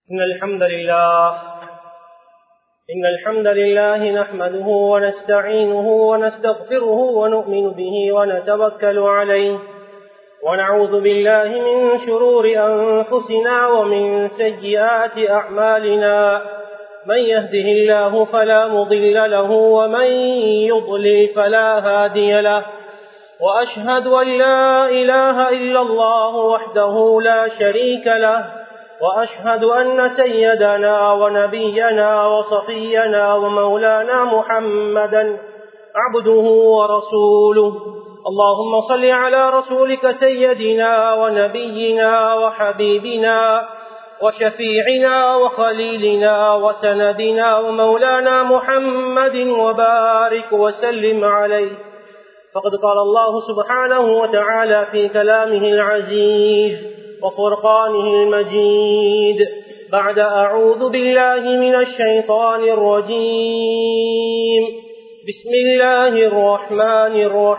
إن الحمد لله إن الحمد لله نحمده ونستعينه ونستغفره ونؤمن به ونتوكل عليه ونعوذ بالله من شرور أنفسنا ومن سيئات أعمالنا من يهده الله فلا مضل له ومن يضلل فلا هادي له وأشهد أن لا إله إلا الله وحده لا شريك له وأشهد أن سيدنا ونبينا وصفينا ومولانا محمدا عبده ورسوله اللهم صل على رسولك سيدنا ونبينا وحبيبنا وشفيعنا وخليلنا وسندنا ومولانا محمد وبارك وسلم عليه فقد قال الله سبحانه وتعالى في كلامه العزيز وفرقانه المجيد بعد أعوذ بالله من الشيطان الرجيم بسم الله الرحمن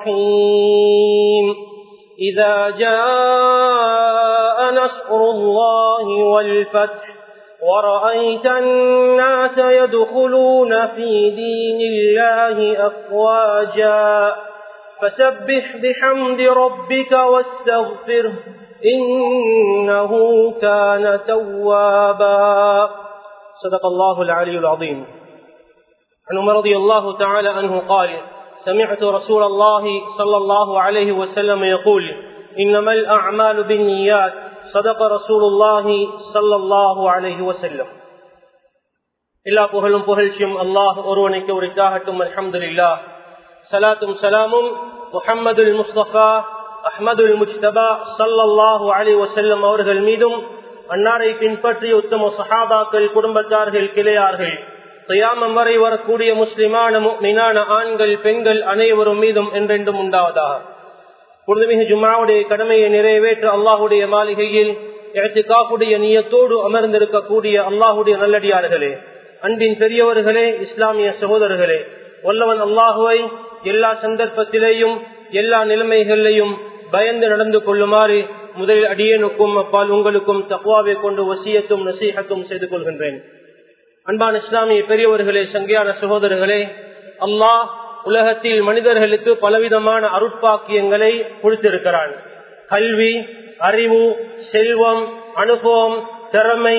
الرحيم إذا جاء نصر الله والفتح ورأيت الناس يدخلون في دين الله أفواجا فسبح بحمد ربك واستغفره إنه كان توابا صدق الله العلي العظيم عن عمر رضي الله تعالى عنه قال سمعت رسول الله صلى الله عليه وسلم يقول إنما الأعمال بالنيات صدق رسول الله صلى الله عليه وسلم எல்லா புகழும் புகழ்ச்சியும் அல்லாஹ் ஒருவனுக்கு உரித்தாகட்டும் அல்ஹம்துலில்லாஹ் சலாத்தும் சலாமும் முஹம்மதுல் முஸ்தபா அஹமதுல் முஜ்தபா சல்லல்லாஹு அலி வசல்லம் அவர்கள் மீதும் அன்னாரை பின்பற்றி உத்தம சஹாபாக்கள் குடும்பத்தார்கள் கிளையார்கள் தயாமம் வரை வரக்கூடிய முஸ்லிமான மீனான ஆண்கள் பெண்கள் அனைவரும் மீதும் என்றென்றும் உண்டாவதாக புனிதமிகு ஜும்மாவுடைய கடமையை நிறைவேற்ற அல்லாஹுடைய மாளிகையில் காப்புடைய நீயத்தோடு அமர்ந்திருக்கக்கூடிய அல்லாஹுடைய நல்லடியார்களே அன்பின் பெரியவர்களே இஸ்லாமிய சகோதரர்களே வல்லவன் அல்லாஹுவை எல்லா சந்தர்ப்பத்திலேயும் எல்லா நிலைமைகளிலையும் பயந்து நடந்து கொள்ளுமாறு முதலில் அடியனுக்கும் அப்பால் உங்களுக்கும் தக்குவாவை கொண்டு வசியத்தும் நசீகத்தும் செய்து கொள்கின்றேன் அன்பான இஸ்லாமிய பெரியவர்களே சங்கியான சகோதரர்களே அல்லாஹ் உலகத்தில் மனிதர்களுக்கு பலவிதமான அருட்பாக்கியங்களை கொடுத்திருக்கிறான் கல்வி அறிவு செல்வம் அனுபவம் திறமை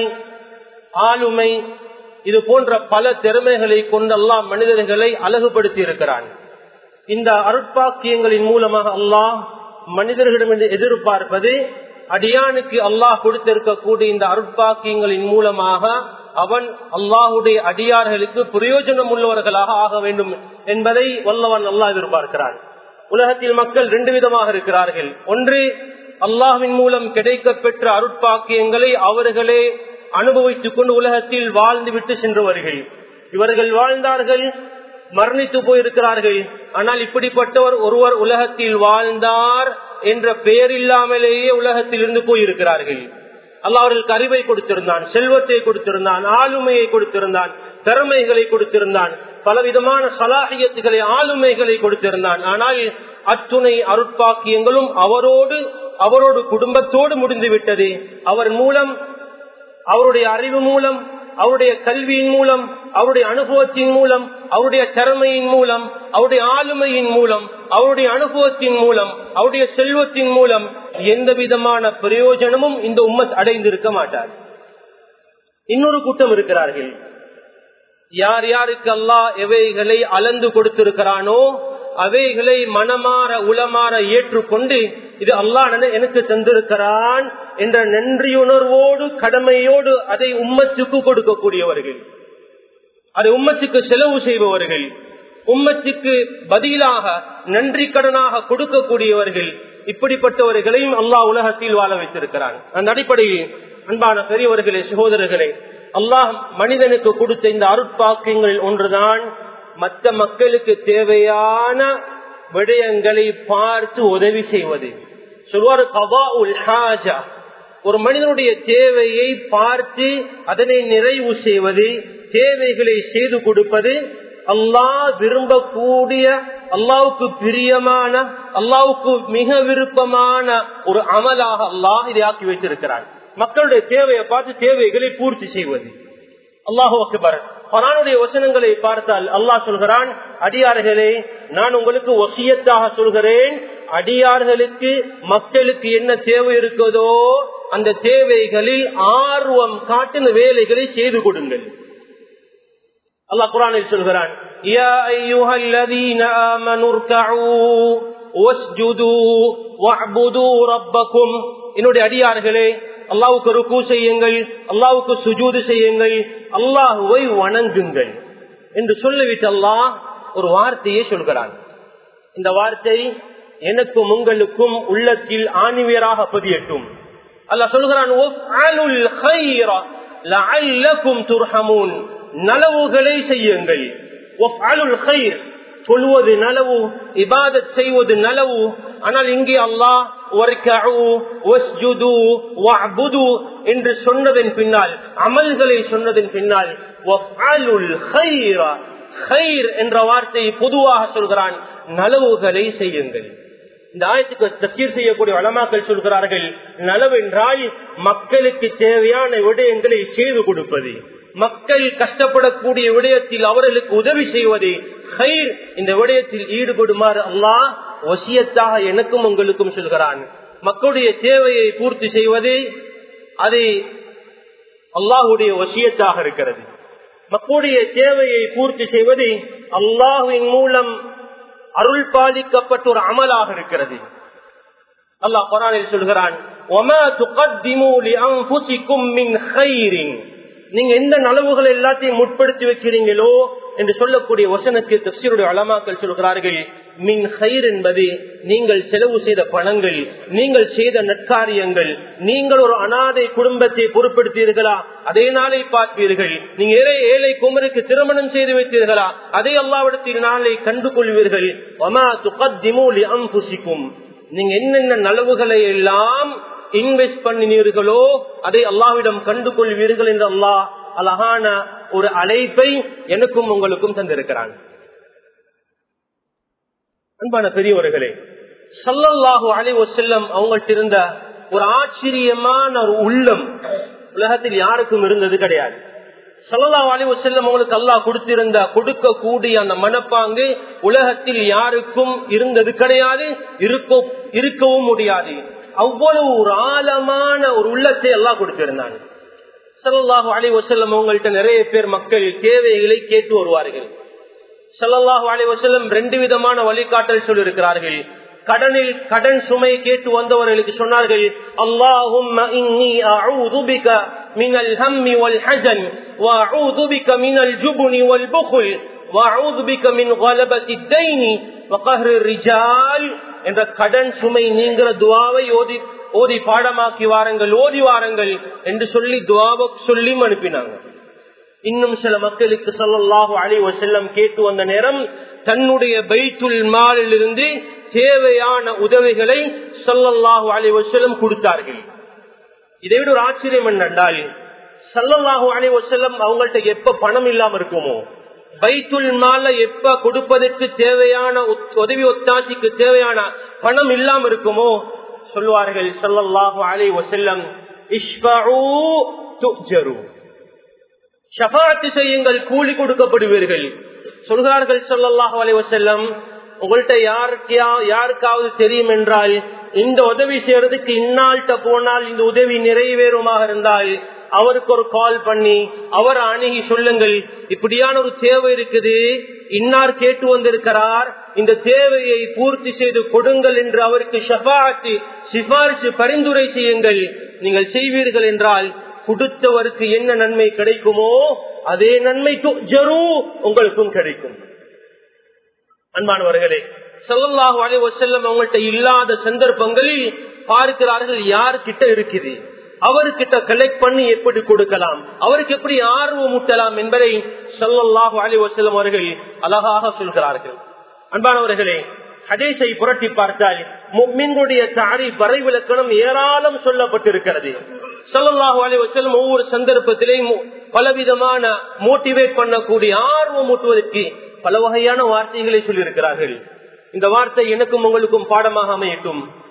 ஆளுமை இது போன்ற பல திறமைகளை கொண்டு அல்லாஹ் மனிதர்களை அழகுபடுத்தி இருக்கிறான் இந்த அருட்பாக்கியங்களின் மூலமாக அல்லாஹ் மனிதர்களிடமிருந்து எதிர்பார்ப்பது அடியானுக்கு அல்லாஹ் கொடுத்திருக்கக்கூடிய இந்த அருட்பாக்கியங்களின் மூலமாக அவன் அல்லாஹுடைய அடியார்களுக்கு பிரயோஜனம் உள்ளவர்களாக ஆக வேண்டும் என்பதை வல்லவன் அல்லாஹ் எதிர்பார்க்கிறான் உலகத்தில் மக்கள் ரெண்டு விதமாக இருக்கிறார்கள் ஒன்று அல்லாஹின் மூலம் கிடைக்க பெற்ற அருட்பாக்கியங்களை அவர்களே அனுபவித்துக் கொண்டு உலகத்தில் வாழ்ந்து விட்டு சென்றவர்கள் இவர்கள் வாழ்ந்தார்கள் மரணித்து போயிருக்கிறார்கள் ஆனால் இப்படிப்பட்டவர் ஒருவர் உலகத்தில் வாழ்ந்தார் என்ற பெயர் இல்லாமலேயே உலகத்தில் இருந்து போயிருக்கிறார்கள் அல்ல அவர்களுக்கு அறிவை கொடுத்திருந்தான் செல்வத்தை கொடுத்திருந்தான் ஆளுமையை கொடுத்திருந்தான் திறமைகளை கொடுத்திருந்தான் பலவிதமான சலாகியத்துகளை ஆளுமைகளை கொடுத்திருந்தான் ஆனால் அத்துணை அருட்பாக்கியங்களும் அவரோடு அவரோடு குடும்பத்தோடு முடிந்துவிட்டது அவர் மூலம் அவருடைய அறிவு மூலம் அவருடைய கல்வியின் மூலம் அவருடைய அனுபவத்தின் மூலம் அவருடைய திறமையின் மூலம் அவருடைய ஆளுமையின் மூலம் அவருடைய அனுபவத்தின் மூலம் அவருடைய செல்வத்தின் மூலம் எந்த விதமான பிரயோஜனமும் இந்த உம்மத் அடைந்திருக்க மாட்டார் இன்னொரு கூட்டம் இருக்கிறார்கள் யார் யாருக்கு அல்லா எவைகளை அளந்து கொடுத்திருக்கிறானோ அவைகளை மனமாற உளமாற ஏற்றுக்கொண்டு இது அல்லா எனக்கு தந்திருக்கிறான் என்ற நன்றியுணர்வோடு கடமையோடு அதை உம்மத்துக்கு கொடுக்கக்கூடியவர்கள் அதை உம்மத்துக்கு செலவு செய்பவர்கள் உம்மத்துக்கு பதிலாக நன்றி கடனாக கொடுக்கக்கூடியவர்கள் இப்படிப்பட்டவர்களையும் அல்லாஹ் உலகத்தில் வாழ வைத்திருக்கிறான் அந்த அடிப்படையில் அன்பான பெரியவர்களே சகோதரர்களே அல்லாஹ் மனிதனுக்கு கொடுத்த இந்த அருட்பாக்கியங்களில் ஒன்றுதான் மற்ற மக்களுக்கு தேவையான விடயங்களை பார்த்து உதவி செய்வது சொல்வார் கவா உல் ஹாஜா ஒரு மனிதனுடைய தேவையை பார்த்து அதனை நிறைவு செய்வது தேவைகளை செய்து கொடுப்பது அல்லாஹ் விரும்பக்கூடிய அல்லாவுக்கு பிரியமான அல்லாவுக்கு மிக விருப்பமான ஒரு அமலாக அல்லாஹ் இதை ஆக்கி வைத்திருக்கிறான் மக்களுடைய தேவையை பார்த்து தேவைகளை பூர்த்தி செய்வது அல்லாஹு அக்பர் குரானுடைய வசனங்களை பார்த்தால் அல்லாஹ் சொல்கிறான் அடியார்களே நான் உங்களுக்கு வசியத்தாக சொல்கிறேன் அடியார்களுக்கு மக்களுக்கு என்ன தேவை இருக்குதோ அந்த தேவைகளில் ஆர்வம் காட்டின வேலைகளை செய்து கொடுங்கள் அல்லாஹ் குரானில் சொல்கிறான் يا أيها الذين آمنوا اركعوا واسجدوا واعبدوا ربكم என்னுடைய அடியார்களே அல்லாவுக்கு ருக்கு செய்யுங்கள் அல்லாவுக்கு சுஜூது செய்யுங்கள் அல்லாஹுவை வணங்குங்கள் என்று சொல்லிவிட்டு அல்லாஹ் ஒரு வார்த்தையை சொல்கிறான் இந்த வார்த்தை எனக்கும் உங்களுக்கும் உள்ளத்தில் ஆணிவியராக பதியட்டும் அல்லாஹ் சொல்கிறான் நலவுகளை செய்யுங்கள் சொல்வது நலவு இபாதத் செய்வது நலவு ஆனால் இங்கே அல்லாஹ் என்று சொன்னதன் பின்னால் அமல்களை சொன்னதன் பின்னால் என்ற வார்த்தையை பொதுவாக சொல்கிறான் நலவுகளை செய்யுங்கள் இந்த ஆயத்துக்கு தக்கீர் செய்யக்கூடிய வளமாக்கள் சொல்கிறார்கள் நலவென்றால் மக்களுக்கு தேவையான விடயங்களை செய்து கொடுப்பது மக்கள் கஷ்டப்படக்கூடிய விடயத்தில் அவர்களுக்கு உதவி செய்வது ஹைர் இந்த விடயத்தில் ஈடுபடுமாறு அல்லாஹ் வசியத்தாக எனக்கும் உங்களுக்கும் சொல்கிறான் மக்களுடைய தேவையை பூர்த்தி செய்வது அது அல்லாஹுடைய வசியத்தாக இருக்கிறது மக்களுடைய தேவையை பூர்த்தி செய்வது அல்லாஹுவின் மூலம் அருள் பாதிக்கப்பட்ட ஒரு அமலாக இருக்கிறது அல்லாஹ் குரானில் சொல்கிறான் நீங்க எந்த நலவுகள் எல்லாத்தையும் முற்படுத்தி வைக்கிறீங்களோ என்று சொல்லக்கூடிய வசனக்கு தப்சீருடைய அலமாக்கள் சொல்கிறார்கள் மின் ஹைர் என்பது நீங்கள் செலவு செய்த பணங்கள் நீங்கள் செய்த நற்காரியங்கள் நீங்கள் ஒரு அனாதை குடும்பத்தை பொறுப்படுத்தீர்களா அதே நாளை பார்ப்பீர்கள் நீங்க ஏழை ஏழை குமருக்கு திருமணம் செய்து வைத்தீர்களா அதே அல்லாவிடத்தில் நாளை கண்டு கொள்வீர்கள் நீங்க என்னென்ன நலவுகளை எல்லாம் இன்வெஸ்ட் பண்ணினீர்களோ அதை அல்லாவிடம் கண்டு கொள்வீர்கள் என்று அல்லாஹ் அழகான ஒரு அழைப்பை எனக்கும் உங்களுக்கும் தந்திருக்கிறான் அன்பான பெரியவர்களே சல்லல்லாஹு அலைவ செல்லம் அவங்கள்ட்ட இருந்த ஒரு ஆச்சரியமான ஒரு உள்ளம் உலகத்தில் யாருக்கும் இருந்தது கிடையாது சல்லல்லா அலைவ செல்லம் அவங்களுக்கு அல்லாஹ் கொடுத்திருந்த கொடுக்கக்கூடிய அந்த மனப்பாங்கு உலகத்தில் யாருக்கும் இருந்தது கிடையாது இருக்கவும் முடியாது அவ்வளவு ஒரு ஆழமான ஒரு உள்ளத்தை எல்லாம் கொடுத்திருந்தாங்க சல்லாஹூ அலி வசல்லம் அவங்கள்ட்ட நிறைய பேர் மக்கள் தேவைகளை கேட்டு வருவார்கள் சல்லாஹூ அலி வசல்லம் ரெண்டு விதமான வழிகாட்டல் சொல்லியிருக்கிறார்கள் கடனில் கடன் சுமை கேட்டு வந்தவர்களுக்கு சொன்னார்கள் அல்லாஹும் من الهم والحزن وأعوذ بك من الجبن والبخل وأعوذ بك من غلبة الدين وقهر الرجال என்ற கடன் சுமை நீங்கிற துவாவை ஓதி ஓதி பாடமாக்கி வாருங்கள் ஓதி வாருங்கள் என்று சொல்லி துவாவை சொல்லி அனுப்பினாங்க இன்னும் சில மக்களுக்கு சொல்லலாக அழிவ செல்லம் கேட்டு வந்த நேரம் தன்னுடைய பைத்துல் மாலில் இருந்து தேவையான உதவிகளை சொல்லல்லாஹு அழிவ செல்லம் கொடுத்தார்கள் இதை விட ஒரு ஆச்சரியம் என்னென்றால் சல்லல்லாஹு அலைஹி வஸல்லம் அவங்கள்ட்ட எப்ப பணம் இல்லாம இருக்குமோ பைத்துல் மால எப்ப கொடுப்பதற்கு தேவையான உத்- உதவி ஒத்தாட்சிக்கு தேவையான பணம் இல்லாம இருக்குமோ சொல்லுவார்கள் சல்லல்லாஹு அலைஹி வஸல்லம் இஷ்ஃபஉ துஜரு ஷஃபாத்து செய்யுங்கள் கூலி கொடுக்கப்படுவீர்கள் சொல்கிறார்கள் ஸல்லல்லாஹு அலைஹி வஸல்லம் உங்கள்கிட்ட யாருக்கா யாருக்காவது தெரியும் என்றால் இந்த உதவி செய்யறதுக்கு இந்நாள்கிட்ட போனால் இந்த உதவி நிறைவேறுமாக இருந்தால் அவருக்கு ஒரு கால் பண்ணி அவர் அணுகி சொல்லுங்கள் இப்படியான ஒரு தேவை இருக்குது இன்னார் கேட்டு வந்திருக்கிறார் இந்த தேவையை பூர்த்தி செய்து கொடுங்கள் என்று அவருக்கு ஷபாத்து சிபாரிசு பரிந்துரை செய்யுங்கள் நீங்கள் செய்வீர்கள் என்றால் கொடுத்தவருக்கு என்ன நன்மை கிடைக்குமோ அதே நன்மை ஜரூ உங்களுக்கும் கிடைக்கும் அன்பானவர்களே ஸல்லல்லாஹு அலைஹி வஸல்லம் அவங்கள்ட்ட இல்லாத சந்தர்ப்பங்களில் பார்க்கிறார்கள் யார் கிட்ட இருக்குது அவர்கிட்ட கலெக்ட் பண்ணி எப்படி கொடுக்கலாம் அவருக்கு எப்படி ஆர்வம் ஊட்டலாம் என்பதை ஸல்லல்லாஹு அலைஹி வஸல்லம் அவர்கள் அழகாக சொல்கிறார்கள் அன்பானவர்களே ஹதீஸை புரட்டி பார்த்தால் முக்மின்களுடைய தாரி வரைவிலக்கணம் ஏராளம் சொல்லப்பட்டிருக்கிறது ஸல்லல்லாஹு அலைஹி வஸல்லம் ஒவ்வொரு சந்தர்ப்பத்திலேயும் பலவிதமான மோட்டிவேட் பண்ணக்கூடிய ஆர்வம் ஊட்டுவதற்கு பல வகையான வார்த்தைகளை சொல்லியிருக்கிறார்கள் இந்த வார்த்தை எனக்கும் உங்களுக்கும் பாடமாக அமையட்டும்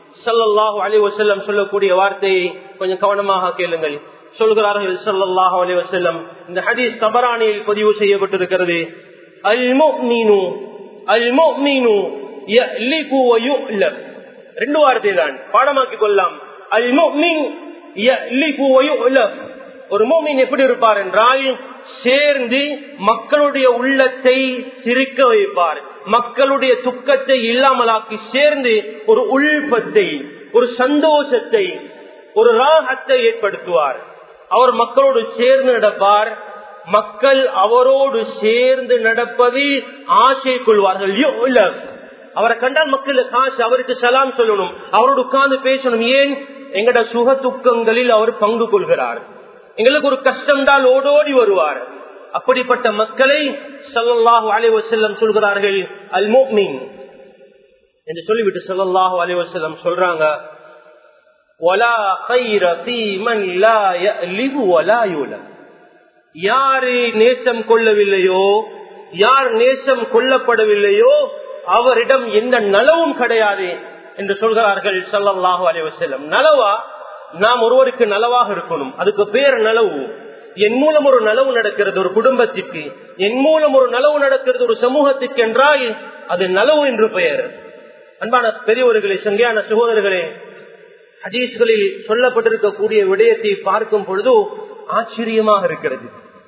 சல்லல்லாஹு அலைஹி வஸல்லம் சொல்லக்கூடிய வார்த்தையை கொஞ்சம் கவனமாக கேளுங்கள் சொல்கிறார்கள் சல்லல்லாஹு அலைஹி வஸல்லம் இந்த ஹதீஸ் தபரானியில் பதிவு செய்யப்பட்டிருக்கிறது அல் முஃமினு அல் முஃமினு யலிகு வ யுலப் ரெண்டு வார்த்தை தான் பாடமாக்கி கொள்ளலாம் அல் முஃமின் யலிகு வ யுலப் ஒரு மோமின் எப்படி இருப்பார் என்றால் சேர்ந்து மக்களுடைய உள்ளத்தை சிரிக்க வைப்பார் மக்களுடைய துக்கத்தை இல்லாமலாக்கி சேர்ந்து ஒரு உள்பத்தை ஒரு சந்தோஷத்தை ஒரு ராகத்தை ஏற்படுத்துவார் அவர் மக்களோடு சேர்ந்து நடப்பார் மக்கள் அவரோடு சேர்ந்து நடப்பதில் ஆசை கொள்வார்கள் அவரை கண்டால் மக்களுக்கு ஆசை அவருக்கு சலாம் சொல்லணும் அவரோடு உட்கார்ந்து பேசணும் ஏன் எங்கட சுக துக்கங்களில் அவர் பங்கு கொள்கிறார் எங்களுக்கு ஒரு கஷ்டம் தான் ஓடோடி வருவார் அப்படிப்பட்ட மக்களை சல்லாஹூ அலைவசல்லம் சொல்கிறார்கள் அல் மோக்மின் என்று சொல்லிவிட்டு சல்லாஹூ அலைவசல்லம் சொல்றாங்க யாரு நேசம் கொள்ளவில்லையோ யார் நேசம் கொல்லப்படவில்லையோ அவரிடம் எந்த நலவும் கிடையாது என்று சொல்கிறார்கள் சல்லாஹூ அலைவசல்லம் நலவா நாம் ஒருவருக்கு நலவாக இருக்கணும் அதுக்கு பேர் நலவு என் மூலம் ஒரு நலவு நடக்கிறது ஒரு குடும்பத்திற்கு என் மூலம் ஒரு நலவு நடக்கிறது ஒரு சமூகத்திற்கு என்றால் அது நலவு என்று பெயர் அன்பான பெரியவர்களே சங்கையான சகோதரர்களே ஹதீஸ்களில் சொல்லப்பட்டிருக்கக்கூடிய விடயத்தை பார்க்கும் பொழுது ஆச்சரியமாக இருக்கிறது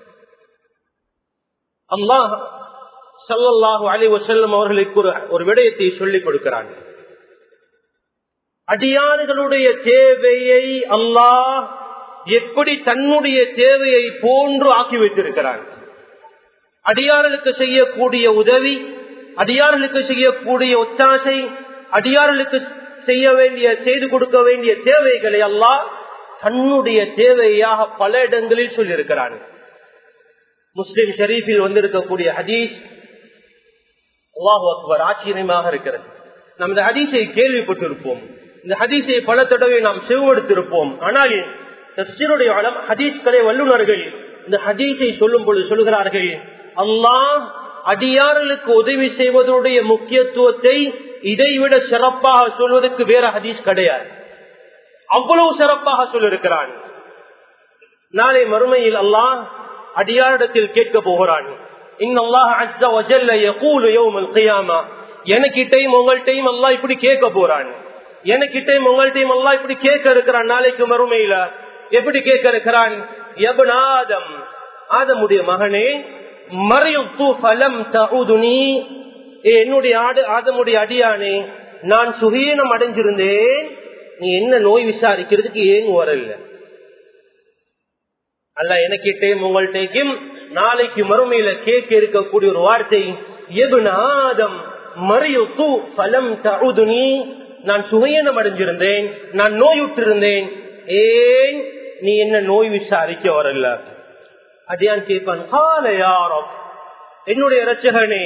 அல்லாஹ் சல்லாஹூ அலி வசல்லம் அவர்களுக்கு ஒரு ஒரு விடயத்தை சொல்லிக் கொடுக்கிறான் அடியாறுகளுடைய தேவையை அல்லாஹ் எப்படி தன்னுடைய தேவையை போன்று ஆக்கி வைத்திருக்கிறான் அடியார்களுக்கு செய்யக்கூடிய உதவி அடியார்களுக்கு செய்யக்கூடிய ஒத்தாசை அடியார்களுக்கு செய்ய வேண்டிய செய்து கொடுக்க வேண்டிய தேவைகளை அல்லாஹ் தன்னுடைய தேவையாக பல இடங்களில் சொல்லியிருக்கிறான் முஸ்லிம் ஷரீஃபில் வந்திருக்கக்கூடிய ஹதீஸ் அல்லாஹு அக்பர் ஆச்சரியமாக இருக்கிறது நம்ம இந்த ஹதீஸை கேள்விப்பட்டிருப்போம் இந்த ஹதீஸை பல தடவை நாம் செவ்வெடுத்திருப்போம் ஆனால் தப்சீருடைய ஆழம் ஹதீஸ்களை வல்லுநர்கள் இந்த ஹதீஸை சொல்லும் பொழுது சொல்கிறார்கள் அல்லாஹ் அடியார்களுக்கு உதவி செய்வதனுடைய முக்கியத்துவத்தை இதைவிட சிறப்பாக சொல்வதற்கு வேற ஹதீஸ் கிடையாது அவ்வளவு சிறப்பாக சொல்லிருக்கிறான் நாளை மறுமையில் அல்லாஹ் அடியாரிடத்தில் கேட்க போகிறான் எனக்கிட்டையும் உங்கள்கிட்டையும் அல்லாஹ் இப்படி கேட்க போறான் எனக்கிட்டையும் உங்கள்கிட்டையும் அல்லாஹ் இப்படி கேட்க இருக்கிறான் நாளைக்கு மறுமையில எப்படி கேட்க இருக்கிறான் எபனாதம் ஆதமுடைய மகனே மறையுத்து பலம் தகுதுனி என்னுடைய ஆடு ஆதமுடைய அடியானே நான் சுகீனம் அடைஞ்சிருந்தேன் நீ என்ன நோய் விசாரிக்கிறதுக்கு ஏன் வரல அல்ல எனக்கிட்டையும் உங்கள்கிட்டையும் நாளைக்கு மறுமையில கேட்க இருக்கக்கூடிய ஒரு வார்த்தை எபுநாதம் மறையுத்து பலம் தகுதுனி நான் சுகையனம் அடைஞ்சிருந்தேன் நான் நோயுற்றிருந்தேன் ஏன் நீ என்ன நோய் விசாரிக்க வரல அடியான் கேட்பான் காலையாரம் என்னுடைய ரச்சகனே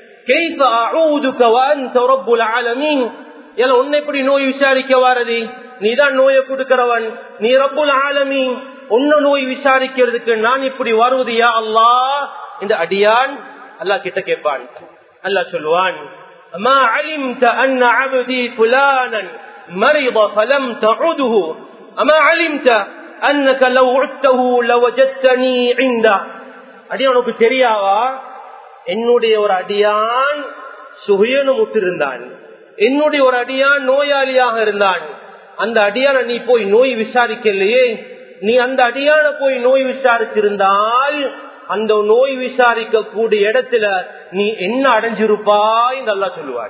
உன்னை எப்படி நோய் விசாரிக்க வாரதி நீதான் நோயை கொடுக்கிறவன் நீ ரப்புல் ஆலமி உன்ன நோய் விசாரிக்கிறதுக்கு நான் இப்படி வருவதியா அல்லா இந்த அடியான் அல்லா கிட்ட கேட்பான் அல்லா சொல்லுவான் ما علمت أن عبدي فلانا مرض فلم تعده أما علمت أنك لو عدته لوجدتني عنده அடியானுக்கு தெரியாவா என்னுடைய ஒரு அடியான் சுகையனும் முட்டிருந்தான் என்னுடைய ஒரு அடியான் நோயாளியாக இருந்தான் அந்த அடியான நீ போய் நோய் விசாரிக்கலையே நீ அந்த அடியான போய் நோய் விசாரிச்சிருந்தால் அந்த நோய் விசாரிக்க கூடிய இடத்துல நீ என்ன அடைஞ்சிருப்பாய் நல்லா சொல்லுவார்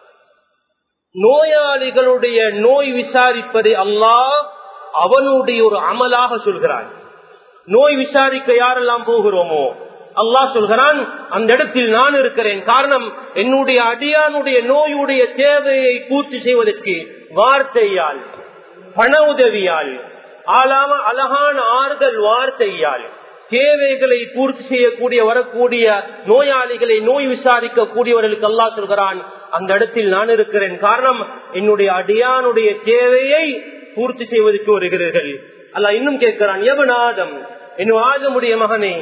நோயாளிகளுடைய நோய் விசாரிப்பதை அல்லாஹ் அவனுடைய ஒரு அமலாக சொல்கிறான் நோய் விசாரிக்க யாரெல்லாம் போகிறோமோ அல்லாஹ் சொல்கிறான் அந்த இடத்தில் நான் இருக்கிறேன் காரணம் என்னுடைய அடியானுடைய நோயுடைய தேவையை பூர்த்தி செய்வதற்கு வார்த்தையால் பண உதவியால் ஆளாம அழகான ஆறுதல் வார்த்தையால் தேவைகளை பூர்த்தி செய்யக்கூடிய வரக்கூடிய நோயாளிகளை நோய் விசாரிக்க கூடியவர்களுக்கு அல்லா சொல்கிறான் அந்த இடத்தில் நான் இருக்கிறேன் காரணம் என்னுடைய அடியானுடைய தேவையை பூர்த்தி செய்வதற்கு வருகிறீர்கள் அல்ல இன்னும் கேட்கிறான் எவனாதம் என்னும் ஆதமுடைய மகனே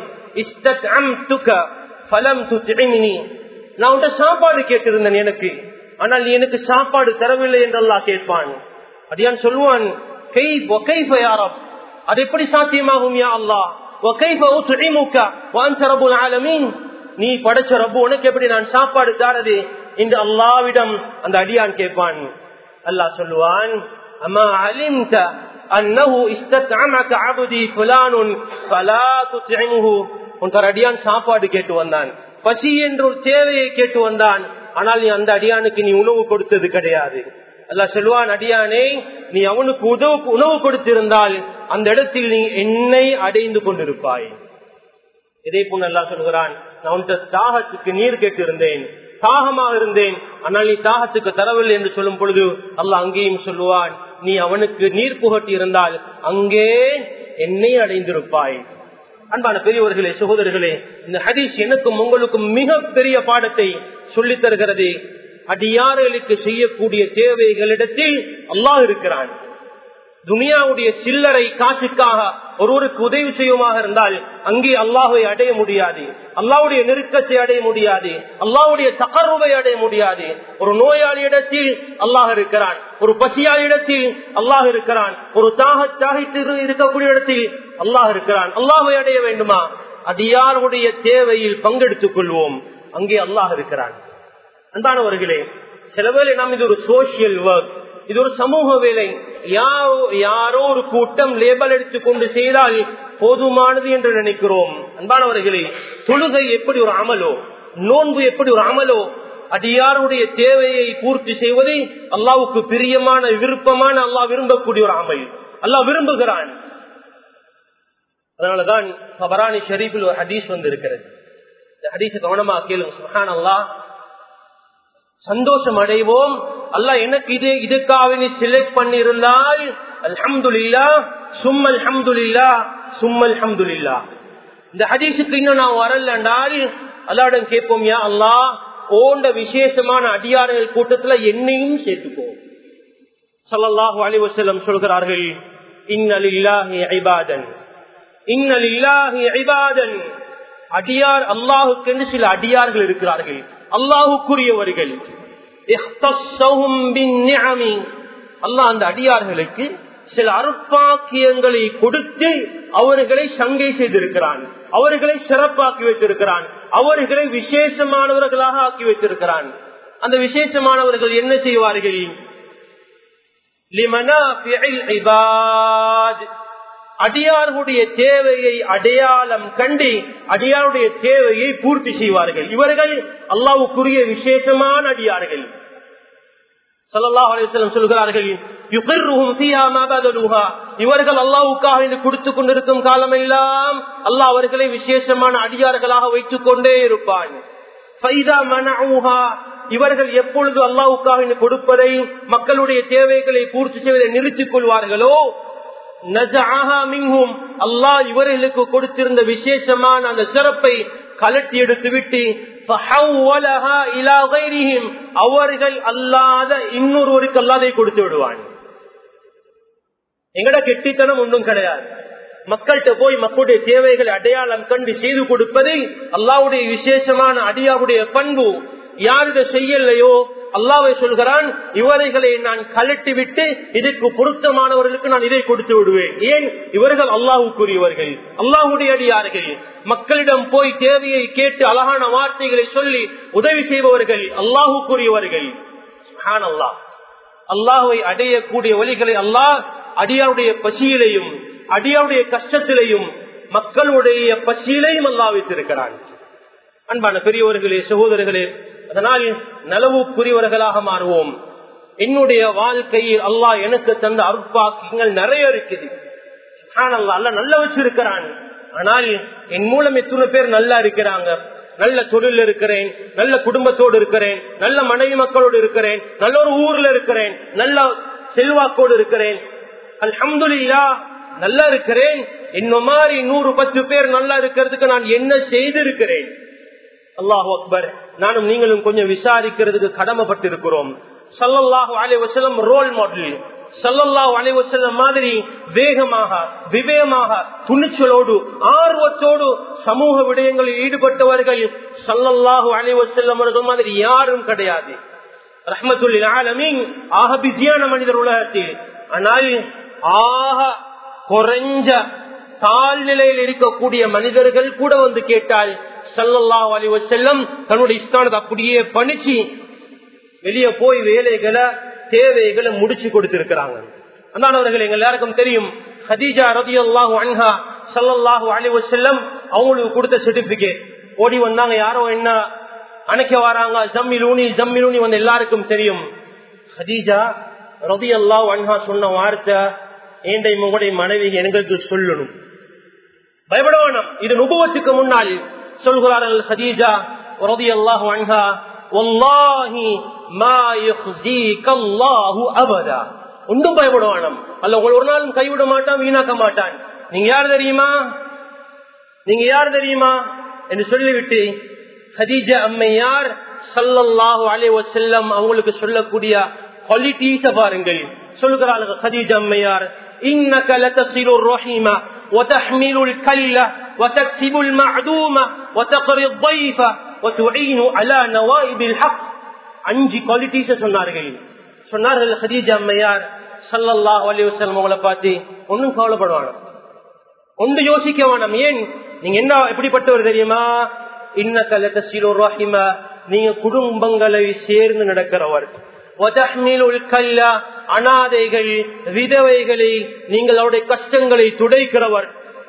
நான் உன்ட சாப்பாடு கேட்டிருந்தேன் எனக்கு ஆனால் நீ எனக்கு சாப்பாடு தரவில்லை என்றெல்லாம் கேட்பான் அடியான் சொல்லுவான் அது எப்படி சாத்தியமாகும் யா அல்லா நீ படைச்ச ரப்பு உனக்கு எப்படி நான் சாப்பாடு தாரது என்று அல்லாவிடம் அந்த அடியான் கேட்பான் அல்லாஹ் சொல்லுவான் அம்மா அலிம்த அன்னஹு இஸ்தத்அமக அப்தி ஃபுலானுன் ஃபலா துத்இமுஹு உன் அடியான் சாப்பாடு கேட்டு வந்தான் பசி என்ற ஒரு தேவையை கேட்டு வந்தான் ஆனால் நீ அந்த அடியானுக்கு நீ உணவு கொடுத்தது கிடையாது அல்லா சொல்லுவான் அடியானே நீ அவனுக்கு உதவு உணவு கொடுத்திருந்தால் அந்த இடத்தில் நீ என்னை அடைந்து கொண்டிருப்பாய் இதே போன்று அல்லா சொல்கிறான் நான் உன் தாகத்துக்கு நீர் கேட்டிருந்தேன் தாகமாக இருந்தேன் ஆனால் நீ தாகத்துக்கு தரவில்லை என்று சொல்லும் பொழுது அல்ல அங்கேயும் சொல்லுவான் நீ அவனுக்கு நீர் புகட்டி இருந்தால் அங்கே என்னை அடைந்திருப்பாய் அன்பான பெரியவர்களே சகோதரர்களே இந்த ஹதீஸ் எனக்கும் உங்களுக்கும் மிக பெரிய பாடத்தை சொல்லித் தருகிறது அடியார்களுக்கு செய்யக்கூடிய தேவைகளிடத்தில் அல்லாஹ் இருக்கிறான் துனியாவுடைய சில்லறை காசுக்காக ஒருவருக்கு உதவி செய்யுமாக இருந்தால் அங்கே அல்லாஹை அடைய முடியாது அல்லாவுடைய நெருக்கத்தை அடைய முடியாது அல்லாவுடைய தகர்வை அடைய முடியாது ஒரு நோயாளியிடத்தில் அல்லாஹ் இருக்கிறான் ஒரு பசியாளிடத்தில் அல்லாஹ் இருக்கிறான் ஒரு தாக தாகித்து இருக்கக்கூடிய இடத்தில் அல்லாஹ் இருக்கிறான் அல்லாஹை அடைய வேண்டுமா அடியாருடைய தேவையில் பங்கெடுத்துக் கொள்வோம் அங்கே அல்லாஹ் இருக்கிறான் அன்பானவர்களே சில வேளை நாம் இது ஒரு சோசியல் ஒர்க் இது ஒரு சமூக வேலை யாரோ ஒரு கூட்டம் லேபல் எடுத்துக்கொண்டு செய்தால் போதுமானது என்று நினைக்கிறோம் அன்பானவர்களே தொழுகை எப்படி ஒரு அமலோ நோன்பு எப்படி ஒரு அமலோ அடியாருடைய தேவையை பூர்த்தி செய்வதை அல்லாவுக்கு பிரியமான விருப்பமான அல்லாஹ் விரும்பக்கூடிய ஒரு அமல் அல்லாஹ் விரும்புகிறான் அதனாலதான் பபரானி ஷரீஃபில் ஒரு ஹதீஸ் வந்து இருக்கிறது இந்த ஹதீஸ கவனமா கேளுங்க சுஹான் அல்லாஹ் சந்தோஷம் அடைவோம் அல்ல எனக்கு இது இதுக்காக நீ செலக்ட் பண்ணி இருந்தால் அல்ஹம்துல்லா சும் அல்ஹம்துல்லா சும் அல்ஹம்துல்லா இந்த ஹதீஸுக்கு இன்னும் நான் வரல என்றால் அல்லாடம் கேட்போம் யா அல்லா ஓண்ட விசேஷமான அடியார்கள் கூட்டத்துல என்னையும் சேர்த்துக்கோ சல்லாஹு அலிவசல்லம் சொல்கிறார்கள் இன்னலில்லாஹி ஐபாதன் இன்னலில்லாஹி ஐபாதன் அடியார் அல்லாஹுக்கு சில அடியார்கள் இருக்கிறார்கள் அல்லாஹுக்குரியவர்கள் அல்லாஹ் அந்த அடியார்களுக்கு சில அருப்பாக்கியங்களை கொடுத்து அவர்களை சங்கை செய்திருக்கிறான் அவர்களை சிறப்பாக்கி வைத்திருக்கிறான் அவர்களை விசேஷமானவர்களாக ஆக்கி வைத்திருக்கிறான் அந்த விசேஷமானவர்கள் என்ன செய்வார்கள் அடியார்களுடைய தேவையை அடையாளம் கண்டு அடியாருடைய தேவையை பூர்த்தி செய்வார்கள் இவர்கள் அல்லாவுக்குரிய விசேஷமான அடியார்கள் சொல்கிறார்கள் இவர்கள் அல்லாவுக்காக கொடுத்து கொண்டிருக்கும் காலம் எல்லாம் அல்லாஹ் அவர்களை விசேஷமான அடியார்களாக வைத்துக் கொண்டே இருப்பான் இவர்கள் எப்பொழுது அல்லாவுக்காக கொடுப்பதை மக்களுடைய தேவைகளை பூர்த்தி செய்வதை நிறுத்திக் கொள்வார்களோ அல்லாஹ் இவர்களுக்கு கொடுத்திருந்த விசேஷமான அந்த சிறப்பை கலட்டி எடுத்துவிட்டு அவர்கள் அல்லாத இன்னொருவருக்கு அல்லாதை கொடுத்து விடுவான் எங்கட கெட்டித்தனம் ஒன்றும் கிடையாது மக்கள்கிட்ட போய் மக்களுடைய தேவைகளை அடையாளம் கண்டு செய்து கொடுப்பது அல்லாவுடைய விசேஷமான அடியாவுடைய பண்பு யார் இதை செய்யலையோ அல்லாவை சொல்கிறான் இவரைகளை நான் கலட்டி விட்டு இதுக்கு பொருத்தமானவர்களுக்கு நான் இதை கொடுத்து விடுவேன் ஏன் இவர்கள் அல்லாஹுக்குரியவர்கள் அல்லாஹுடைய அடியார்கள் மக்களிடம் போய் தேவையை கேட்டு அழகான வார்த்தைகளை சொல்லி உதவி செய்பவர்கள் அல்லாஹுக்குரியவர்கள் அல்லாஹ் அல்லாஹுவை அடையக்கூடிய வழிகளை அல்லாஹ் அடியாருடைய பசியிலையும் அடியாருடைய கஷ்டத்திலையும் மக்களுடைய பசியிலையும் அல்லாஹ் வைத்திருக்கிறான் அன்பான பெரியவர்களே சகோதரர்களே அதனால் நலவுக்குரியவர்களாக மாறுவோம் என்னுடைய வாழ்க்கையில் அல்லாஹ் எனக்கு தந்த அருட்பாக்கியங்கள் நிறைய இருக்குது அல்ல நல்ல வச்சிருக்கிறான் ஆனால் என் மூலம் எத்தனை பேர் நல்லா இருக்கிறாங்க நல்ல தொழில் இருக்கிறேன் நல்ல குடும்பத்தோடு இருக்கிறேன் நல்ல மனைவி மக்களோடு இருக்கிறேன் நல்ல ஒரு ஊர்ல இருக்கிறேன் நல்ல செல்வாக்கோடு இருக்கிறேன் அல்ஹம்துல்லா நல்லா இருக்கிறேன் என்ன மாதிரி நூறு பத்து பேர் நல்லா இருக்கிறதுக்கு நான் என்ன செய்திருக்கிறேன் அல்லாஹு அக்பர் நானும் நீங்களும் கொஞ்சம் விசாரிக்கிறதுக்கு கடமைப்பட்டிருக்கிறோம் சல்லல்லாஹு அலை வசலம் ரோல் மாடல் சல்லல்லாஹு அலை வசல்லம் மாதிரி வேகமாக விவேகமாக துணிச்சலோடு ஆர்வத்தோடு சமூக விடயங்களில் ஈடுபட்டவர்கள் சல்லல்லாஹு அலை வசல்லம் மாதிரி யாரும் கிடையாது ரஹமத்துல்லில் ஆலமீன் ஆக பிஸியான மனிதர் உலகத்தில் ஆனால் ஆக குறைஞ்ச தாழ்நிலையில் இருக்கக்கூடிய மனிதர்கள் கூட வந்து கேட்டால் சல்லல்லாஹு அலைஹி வஸல்லம் தன்னுடைய இஸ்தானத்தை அப்படியே பணிச்சு வெளியே போய் வேலைகளை தேவைகளை முடிச்சு கொடுத்திருக்கிறாங்க அந்தானவர்கள் எங்க எல்லாருக்கும் தெரியும் ஹதீஜா ரதி அல்லாஹு அன்ஹா சல்லல்லாஹு அலைஹி வஸல்லம் அவங்களுக்கு கொடுத்த சர்டிபிகேட் ஓடி வந்தாங்க யாரோ என்ன அணைக்க வராங்க ஜம்மிலூனி ஜம்மிலூனி வந்து எல்லாருக்கும் தெரியும் ஹதீஜா ரதி அல்லாஹு அன்ஹா சொன்ன வார்த்தை ஏண்டை உங்களுடைய மனைவி எங்களுக்கு சொல்லணும் பயப்பட வேணாம் இது நுபுவத்துக்கு முன்னால் சொல்கிறார்கள் ஹதீஜா ரதி அல்லாஹு அன்ஹா வல்லாஹி மா யுஹ்ஸீக அல்லாஹு அபதா ஒன்றும் பயப்பட வேணாம் அல்ல உங்களை ஒரு நாளும் கைவிட மாட்டான் வீணாக்க மாட்டான் நீங்க யார் தெரியுமா நீங்க யார் தெரியுமா என்று சொல்லிவிட்டு ஹதீஜா அம்மையார் சல்லல்லாஹு அலைஹி வஸல்லம் அவங்களுக்கு சொல்லக்கூடிய குவாலிட்டிஸ பாருங்கள் சொல்கிறார்கள் ஹதீஜா அம்மையார் இன்னக லதஸிலு الرحيم وتحمل الكل وتكسب المعدوم وتقري الضيف وتعين على نوائب الحق அஞ்சு குவாலிட்டிஸ சொன்னார்கள் சொன்னார்கள் ஹதீஜா அம்மையார் சல்லல்லாஹு அலைஹி வஸல்லம் அவங்கள பார்த்து ஒன்னும் கவலைப்படுவாங்க ஒன்று யோசிக்க வேணாம் ஏன் நீங்க என்ன எப்படிப்பட்டவர் தெரியுமா இன்னக்கல தசீலோ ரஹிம நீங்க குடும்பங்களை சேர்ந்து நடக்கிறவர் அனாதைகள் விதவைகளை நீங்கள் அவருடைய கஷ்டங்களை துடைக்கிறவர்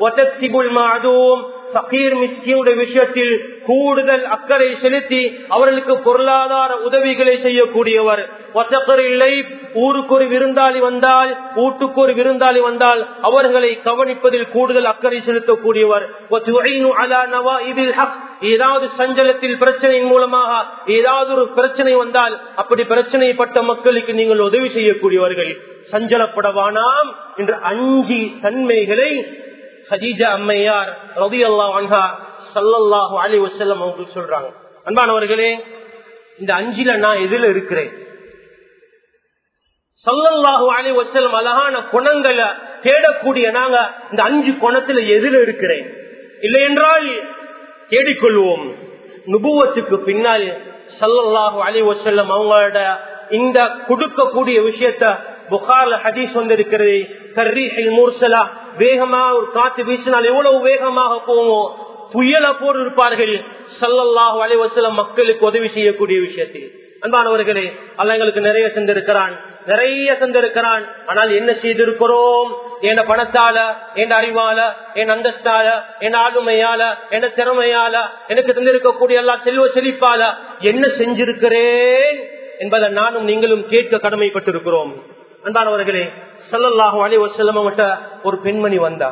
விஷயத்தில் கூடுதல் அக்கறை செலுத்தி அவர்களுக்கு பொருளாதார உதவிகளை செய்யக்கூடியவர் இல்லை ஊருக்கு ஒரு விருந்தாளி வந்தால் வீட்டுக்கு ஒரு விருந்தாளி வந்தால் அவர்களை கவனிப்பதில் கூடுதல் அக்கறை செலுத்தக்கூடியவர் ஏதாவது சஞ்சலத்தில் பிரச்சனையின் மூலமாக ஏதாவது ஒரு பிரச்சனை வந்தால் அப்படி பிரச்சனைப்பட்ட மக்களுக்கு நீங்கள் உதவி செய்யக்கூடியவர்கள் சஞ்சலப்படவானாம் என்ற அஞ்சு தன்மைகளை ஹதீஜா அம்மையார் ரவி அல்லா அன்ஹா சல்லல்லாஹு அலி வசல்லம் அவங்களுக்கு சொல்றாங்க அன்பானவர்களே இந்த அஞ்சில நான் எதுல இருக்கிறேன் சல்லல்லாஹு அலி வசல்லம் அழகான குணங்களை தேடக்கூடிய நாங்க இந்த அஞ்சு குணத்துல எதுல இருக்கிறேன் இல்லை என்றால் தேடிக்கொள்வோம் நுபுவத்துக்கு பின்னால் சல்லல்லாஹு அலி வசல்லம் அவங்களோட இந்த கொடுக்கக்கூடிய விஷயத்த புகார்ல ஹதீஸ் வந்திருக்கிறது கர்ரீஹில் மூர்சலா வேகமா ஒரு காத்து வீசினால் எவ்வளவு வேகமாக போவோம் புயல போர் இருப்பார்கள் சல்லல்லாஹு அலைவசலம் மக்களுக்கு உதவி செய்யக்கூடிய விஷயத்தில் அன்பானவர்களே அல்ல எங்களுக்கு நிறைய சென்றிருக்கிறான் நிறைய சென்றிருக்கிறான் ஆனால் என்ன செய்திருக்கிறோம் என் பணத்தால என் அறிவால என் அந்தஸ்தால என் ஆளுமையால என் திறமையால எனக்கு தந்திருக்கக்கூடிய எல்லா செல்வ செழிப்பால என்ன செஞ்சிருக்கிறேன் என்பதை நானும் நீங்களும் கேட்க கடமைப்பட்டிருக்கிறோம் அன்பானவர்களே சல்லல்லாஹு அலி வசல்லம் ஒரு பெண்மணி வந்தா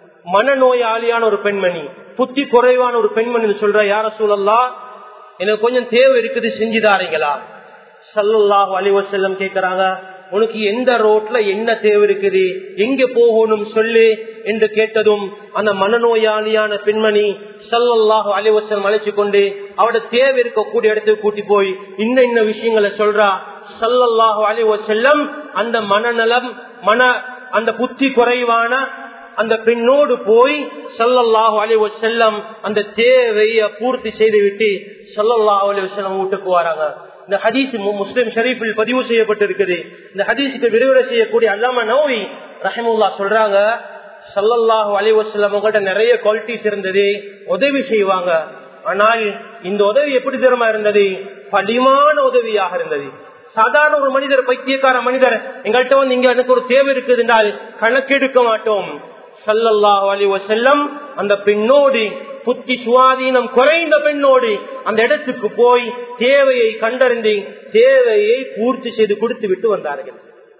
மனநோயாளியான ஒரு பெண்மணி புத்தி குறைவான ஒரு பெண்மணி சொல்ற யார சூழல்லா எனக்கு கொஞ்சம் தேவை இருக்குது செஞ்சுதாரீங்களா சல்லல்லாஹு அலி வசல்லம் கேக்குறாங்க உனக்கு எந்த ரோட்ல என்ன தேவை இருக்குது எங்க போகணும் சொல்லு என்று கேட்டதும் அந்த மனநோயாளியான பெண்மணி சல்லல்லாஹு அலிவசம் அழைச்சு கொண்டு அவட தேவை இருக்கக்கூடிய இடத்துக்கு கூட்டி போய் இன்ன இன்ன விஷயங்களை சொல்றா சல்லல்லாஹு அலிவசல்லம் அந்த மனநலம் மன அந்த புத்தி குறைவான அந்த பெண்ணோடு போய் சல்லல்லாஹு அலிவ செல்லம் அந்த தேவையை பூர்த்தி செய்து விட்டு சல்லல்லாஹு அலிவ செல்லம் வீட்டுக்கு வராங்க இந்த ஹதீஸ் முஸ்லிம் ஷரீஃபில் பதிவு செய்யப்பட்டிருக்குது இந்த ஹதீஸுக்கு விரிவுரை செய்யக்கூடிய அல்லாம நோய் ரஹமுல்லா சொல்றாங்க சல்லல்லாஹு அலிவசல்லம் உங்கள்கிட்ட நிறைய குவாலிட்டிஸ் இருந்தது உதவி செய்வாங்க ஆனால் இந்த உதவி எப்படி தரமா இருந்தது படிமான உதவியாக இருந்தது சாதாரண ஒரு மனிதர் பைத்தியக்கார மனிதர் எங்கள்கிட்ட வந்து இங்க எனக்கு ஒரு தேவை இருக்குது என்றால் கணக்கெடுக்க மாட்டோம் சல்லல்லாஹு அலி வசல்லம் அந்த பெண்ணோடு புத்தி சுவாதீனம் குறைந்த பெண்ணோடு அந்த இடத்துக்கு போய் தேவையை கண்டறிந்து தேவையை பூர்த்தி செய்து கொடுத்து விட்டு வந்தார்கள்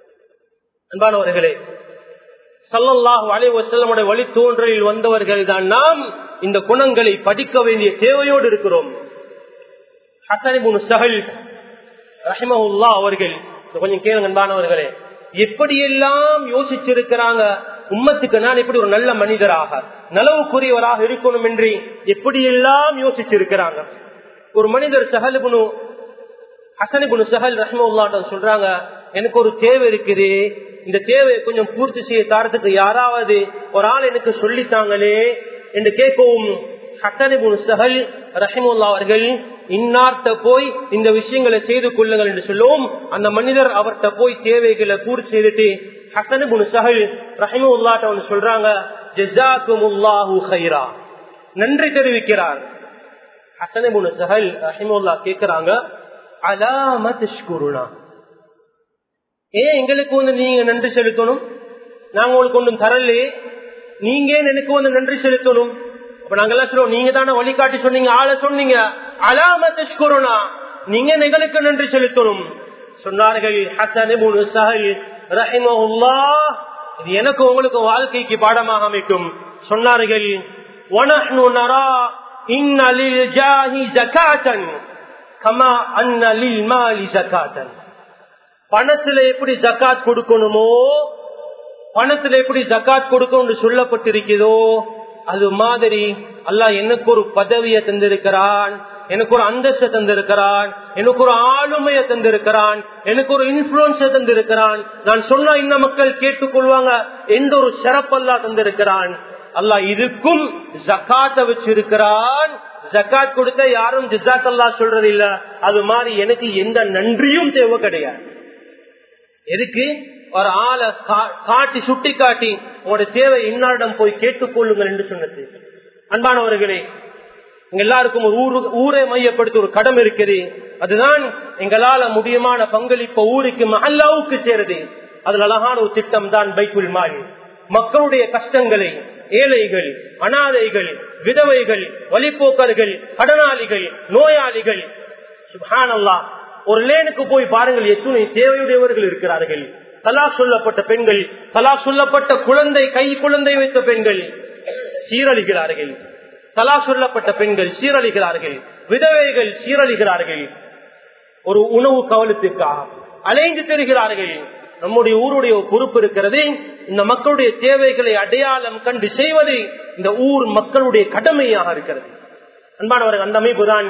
அன்பானவர்களே சல்லல்லாஹு அலி வசல்லமுடைய வழி தோன்றலில் வந்தவர்கள் தான் நாம் இந்த குணங்களை படிக்க வேண்டிய தேவையோடு இருக்கிறோம் ஹசனிபுன் சஹல் ரஹிமஹுல்லா அவர்கள் கொஞ்சம் கேளுங்க அன்பானவர்களே எப்படியெல்லாம் யோசிச்சிருக்கிறாங்க உம்மத்துக்கு நான் எப்படி ஒரு நல்ல மனிதராக நலவுக்குரியவராக இருக்கணும் என்று எப்படியெல்லாம் யோசிச்சிருக்கிறாங்க ஒரு மனிதர் சஹலுபுனு ஹசனிபுனு சஹல் ரஹ்மல்லாட்டம் சொல்றாங்க எனக்கு ஒரு தேவை இருக்குது இந்த தேவையை கொஞ்சம் பூர்த்தி செய்ய தாரத்துக்கு யாராவது ஒரு ஆள் எனக்கு சொல்லித்தாங்களே என்று கேட்கவும் ஹசனிபுனு சஹல் ரஹிமுல்லா அவர்கள் இன்னார்த்த போய் இந்த விஷயங்களை செய்து கொள்ளுங்கள் என்று சொல்லுவோம் அந்த மனிதர் அவர்கிட்ட போய் தேவைகளை பூர்த்தி செய்துட்டு ஹசன் புனு சஹல் ரஹிமுல்லாட்ட ஒன்று சொல்றாங்க ஜெசாக்குமுல்லாஹு ஹைரா நன்றி தெரிவிக்கிறார் ஹசன் புனு சஹல் ரஹிமுல்லா கேட்கிறாங்க அலாமத் குருணா ஏன் எங்களுக்கு வந்து நீங்க நன்றி செலுத்தணும் நாங்க உங்களுக்கு ஒன்றும் தரலையே நீங்க ஏன் எனக்கு வந்து நன்றி செலுத்தணும் அப்ப நாங்க எல்லாம் சொல்லுவோம் நீங்க தானே வழிகாட்டி சொன்னீங்க ஆள சொன்னீங்க அலாமத் குருணா நீங்க எங்களுக்கு நன்றி செலுத்தணும் சொன்னார்கள் ஹசன் இப்னு சஹல் ரஹிமஹுல்லாஹ் இது எனக்கு உங்களுக்கு வாழ்க்கைக்கு பாடமாக அமைக்கும் சொன்னார்கள் وَنَحْنُ نَرَى إِنَّ لِلْجَاهِ زَكَاةً كَمَا أَنَّ لِلْمَالِ زَكَاةً பணத்துல எப்படி ஜக்காத் கொடுக்கணுமோ பணத்துல எப்படி ஜக்காத் கொடுக்கணும் சொல்லப்பட்டிருக்கிறதோ அது மாதிரி அல்லாஹ் எனக்கு ஒரு பதவியை தந்திருக்கிறான் எனக்கு ஒரு அந்தஸ்தை தந்திருக்கிறான் எனக்கு ஒரு ஆளுமையை தந்திருக்கிறான் எனக்கு ஒரு இன்ஃபுளுன்ஸை தந்திருக்கிறான் நான் சொன்னா இந்த மக்கள் கேட்டுக்கொள்வாங்க எந்த ஒரு சிறப்பல்லா தந்திருக்கிறான் அல்லாஹ் இதுக்கும் ஜக்காத்த வச்சிருக்கிறான் ஜக்காத் கொடுத்த யாரும் ஜிசாக் அல்லா சொல்றது இல்ல அது மாதிரி எனக்கு எந்த நன்றியும் தேவை கிடையாது எதுக்கு ஒரு ஆளை காட்டி சுட்டி காட்டி உங்களோட தேவை இன்னாரிடம் போய் கேட்டுக்கொள்ளுங்கள் என்று சொன்னது அன்பானவர்களே எங்க எல்லாருக்கும் ஒரு ஊரு ஊரை மையப்படுத்தி ஒரு கடமை இருக்குது அதுதான் எங்களால முடியுமான பங்களிப்ப ஊருக்கு மஹல்லாவுக்கு சேருது அதுல அழகான ஒரு திட்டம் தான் பைக்குல் மாறி மக்களுடைய கஷ்டங்களை ஏழைகள் அனாதைகள் விதவைகள் வழிப்போக்கர்கள் கடனாளிகள் நோயாளிகள் சுபானல்லா ஒரு லேனுக்கு போய் பாருங்கள் எத்தனை தேவையுடையவர்கள் இருக்கிறார்கள் தலா சொல்லப்பட்ட பெண்கள் தலா சொல்லப்பட்ட குழந்தை கை குழந்தை வைத்த பெண்கள் சீரழிகிறார்கள் தலா சொல்லப்பட்ட பெண்கள் சீரழிகிறார்கள் விதவைகள் சீரழிகிறார்கள் ஒரு உணவு கவலத்திற்காக அலைந்து தெரிகிறார்கள் நம்முடைய ஊருடைய பொறுப்பு இருக்கிறது இந்த மக்களுடைய தேவைகளை அடையாளம் கண்டு செய்வது இந்த ஊர் மக்களுடைய கடமையாக இருக்கிறது அன்பானவர்கள் அந்த அமைப்பு தான்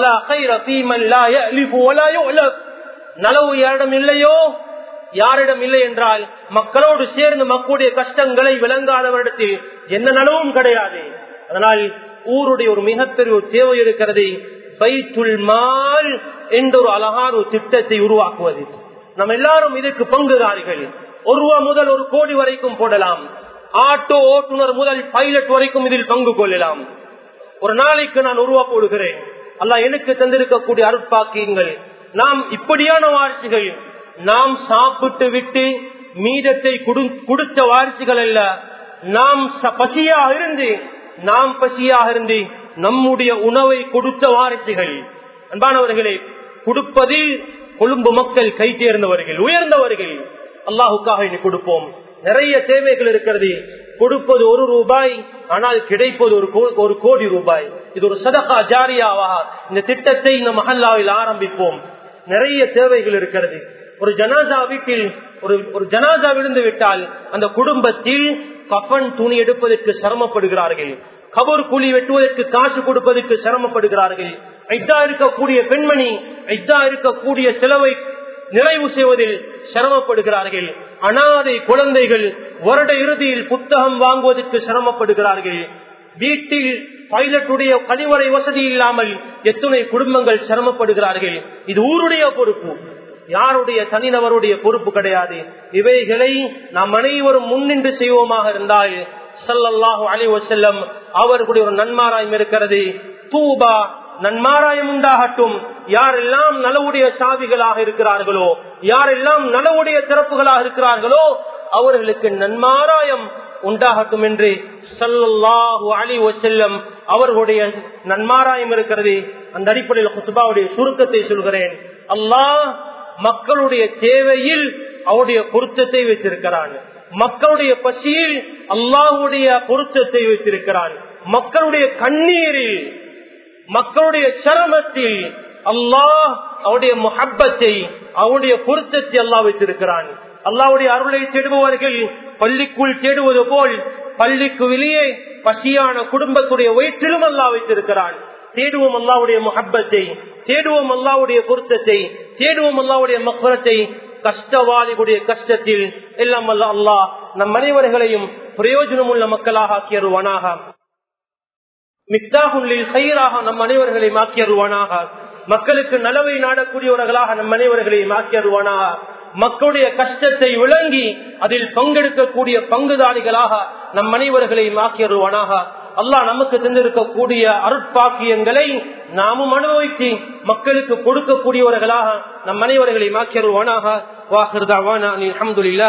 நலவு யாரிடம் இல்லையோ யாரிடம் இல்லை என்றால் மக்களோடு சேர்ந்து மக்களுடைய கஷ்டங்களை விளங்காதவரிடத்தில் எந்த நலவும் கிடையாது அதனால் ஊருடைய ஒரு மிகப்பெரிய ஒரு தேவை இருக்கிறது பைத்துல் மால் என்ற ஒரு அழகான ஒரு திட்டத்தை உருவாக்குவது நம்ம எல்லாரும் இதற்கு பங்குதாரிகள் ஒரு ரூபா முதல் ஒரு கோடி வரைக்கும் போடலாம் ஆட்டோ ஓட்டுநர் முதல் பைலட் வரைக்கும் இதில் பங்கு கொள்ளலாம் ஒரு நாளைக்கு நான் உருவா போடுகிறேன் அல்ல எனக்கு தந்திருக்கக்கூடிய அருட்பாக்கியங்கள் நாம் இப்படியான வாரிசுகள் நாம் சாப்பிட்டு விட்டு மீதத்தை கொடுத்த வாரிசுகள் அல்ல நாம் பசியாக இருந்து நாம் பசியாக இருந்து நம்முடைய உணவை கொடுத்த வாரிசுகள் அன்பானவர்களே கொடுப்பதில் கொழும்பு மக்கள் கை தேர்ந்தவர்கள் உயர்ந்தவர்கள் அல்லாஹுக்காக இனி கொடுப்போம் நிறைய தேவைகள் இருக்கிறது கொடுப்பது ஒரு ரூபாய் ஆனால் கிடைப்பது ஒரு ஒரு கோடி ரூபாய் இது ஒரு சதகா ஜாரியாவா இந்த திட்டத்தை இந்த மஹல்லாவில் ஆரம்பிப்போம் நிறைய தேவைகள் இருக்கிறது ஒரு ஜனாசா வீட்டில் ஒரு ஒரு ஜனாசா விழுந்து விட்டால் அந்த குடும்பத்தில் கஃபன் துணி எடுப்பதற்கு சிரமப்படுகிறார்கள் கபர் கூலி வெட்டுவதற்கு காசு கொடுப்பதற்கு சிரமப்படுகிறார்கள் ஐத்தா இருக்கக்கூடிய பெண்மணி ஐத்தா இருக்கக்கூடிய செலவை நிறைவு செய்வதில் சிரமப்படுகிறார்கள் அனாதை குழந்தைகள் வருட இறுதியில் புத்தகம் வாங்குவதற்கு சிரமப்படுகிறார்கள் வீட்டில் பைலட்டுடைய கழிவறை வசதி இல்லாமல் எத்தனை குடும்பங்கள் சிரமப்படுகிறார்கள் இது ஊருடைய பொறுப்பு யாருடைய தனிநபருடைய பொறுப்பு கிடையாது இவைகளை நாம் அனைவரும் முன்னின்று செய்வோமாக இருந்தால் சல்லல்லாஹு அலி வசல்லம் அவர்களுடைய ஒரு நன்மாராயம் இருக்கிறது தூபா நன்மாராயம் உண்டாகட்டும் யாரெல்லாம் நலவுடைய சாவிகளாக இருக்கிறார்களோ யாரெல்லாம் நலவுடைய சிறப்புகளாக இருக்கிறார்களோ அவர்களுக்கு நன்மாராயம் உண்டாகட்டும் என்று சல்லாஹு அலி வசல்லம் அவர்களுடைய நன்மாராயம் இருக்கிறது அந்த அடிப்படையில் குத்துபாவுடைய சுருக்கத்தை சொல்கிறேன் அல்லாஹ் மக்களுடைய தேவையில் அவருடைய பொருத்தத்தை வைத்திருக்கிறான் மக்களுடைய பசியில் அல்லாஹுடைய பொருத்தத்தை வைத்திருக்கிறான் மக்களுடைய கண்ணீரில் மக்களுடைய சிரமத்தில் அல்லாஹ் அவருடைய முஹப்பத்தை அவருடைய பொருத்தத்தை அல்லாஹ் வைத்திருக்கிறான் அல்லாவுடைய அருளை தேடுபவர்கள் பள்ளிக்குள் தேடுவது போல் பள்ளிக்கு வெளியே பசியான குடும்பத்துடைய வயிற்றிலும் அல்லாஹ் வைத்திருக்கிறான் தேடுவோம் அல்லாவுடைய முஹப்பத்தை தேடுவோம் அல்லாவுடைய பொருத்தத்தை தேடுவோம் அல்லாவுடைய மக்குரத்தை கஷ்டவாளிகளுடைய கஷ்டத்தில் எல்லாம் அல்ல அல்லாஹ் நம் அனைவர்களையும் பிரயோஜனம் உள்ள மக்களாக ஆக்கியருவானாக மிக்தாகுள்ளில் சைராக நம் அனைவர்களையும் ஆக்கியருவானாக மக்களுக்கு நலவை நாடக்கூடியவர்களாக நம் அனைவர்களையும் ஆக்கியருவானாக மக்களுடைய கஷ்டத்தை விளங்கி அதில் பங்கெடுக்கக்கூடிய பங்குதாரிகளாக நம் அனைவர்களையும் ஆக்கியருவானாக அல்லாஹ் நமக்கு தந்திருக்கக்கூடிய அருட்பாக்கியங்களை நாமும் அனுபவித்து மக்களுக்கு கொடுக்கக்கூடியவர்களாக நம் அனைவர்களையும் ஆக்கியருவானாக வாஹிருதாவான அலமதுல்லா